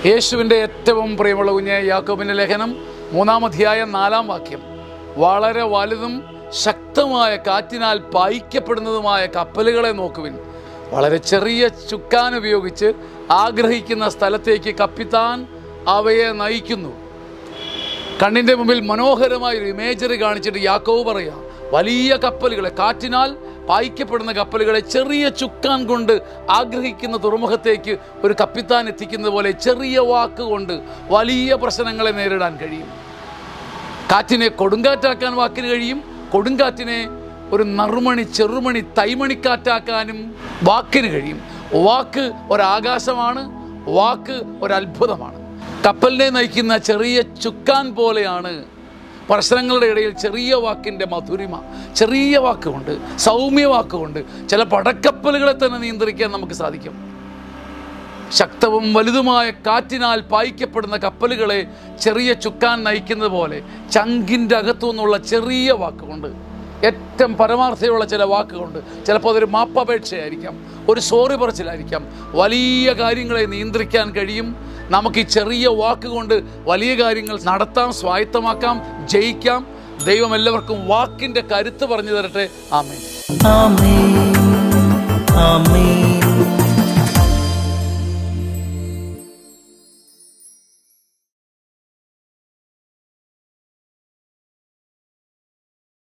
യേശുവിൻ്റെ ഏറ്റവും പ്രിയമുള്ള കുഞ്ഞെ യാക്കോബിൻ്റെ ലേഖനം മൂന്നാം അധ്യായം നാലാം വാക്യം വളരെ വലുതും ശക്തമായ കാറ്റിനാൽ പായിക്കപ്പെടുന്നതുമായ കപ്പലുകളെ നോക്കുവിൻ വളരെ ചെറിയ ചുക്കാൻ ഉപയോഗിച്ച് ആഗ്രഹിക്കുന്ന സ്ഥലത്തേക്ക് കപ്പിത്താൻ അവയെ നയിക്കുന്നു കണ്ണിൻ്റെ മുമ്പിൽ മനോഹരമായ ഒരു ഇമേജറി കാണിച്ചിട്ട് യാക്കോവ് പറയാം വലിയ കപ്പലുകളെ കാറ്റിനാൽ പായിക്കപ്പെടുന്ന കപ്പലുകളെ ചെറിയ ചുക്കാൻ കൊണ്ട് ആഗ്രഹിക്കുന്ന തുറമുഖത്തേക്ക് ഒരു കപ്പിത്താൻ എത്തിക്കുന്നത് പോലെ ചെറിയ വാക്കുകൊണ്ട് വലിയ പ്രശ്നങ്ങളെ നേരിടാൻ കഴിയും കാറ്റിനെ കൊടുങ്കാറ്റാക്കാൻ വാക്കിന് കഴിയും കൊടുങ്കാറ്റിനെ ഒരു നറുമണി ചെറുമണി തൈമണിക്കാറ്റാക്കാനും വാക്കിന് കഴിയും വാക്ക് ഒരാകാശമാണ് വാക്ക് ഒരത്ഭുതമാണ് കപ്പലിനെ നയിക്കുന്ന ചെറിയ ചുക്കാൻ പോലെയാണ് പ്രശ്നങ്ങളുടെ ഇടയിൽ ചെറിയ വാക്കിൻ്റെ മധുരിമ ചെറിയ വാക്കുകൊണ്ട് സൗമ്യ വാക്കുകൊണ്ട് ചില പടക്കപ്പലുകളെ തന്നെ നിയന്ത്രിക്കാൻ നമുക്ക് സാധിക്കും ശക്തവും വലുതുമായ കാറ്റിനാൽ പായിക്കപ്പെടുന്ന കപ്പലുകളെ ചെറിയ ചുക്കാൻ നയിക്കുന്നത് പോലെ ചങ്കിൻ്റെ അകത്തു നിന്നുള്ള ചെറിയ വാക്കുകൊണ്ട് ഏറ്റവും പരമാർത്ഥതയുള്ള ചില വാക്കുകൊണ്ട് ചിലപ്പോൾ അതൊരു മാപ്പപേക്ഷയായിരിക്കാം ഒരു സോറി പറച്ചിലായിരിക്കാം വലിയ കാര്യങ്ങളെ നിയന്ത്രിക്കാൻ കഴിയും നമുക്ക് ഈ ചെറിയ വാക്കുകൊണ്ട് വലിയ കാര്യങ്ങൾ നടത്താം സ്വായത്തമാക്കാം ജയിക്കാം ദൈവം എല്ലാവർക്കും വാക്കിൻ്റെ കരുത്ത് പറഞ്ഞു തരട്ടെ ആമേ ആമേൻ ആമേൻ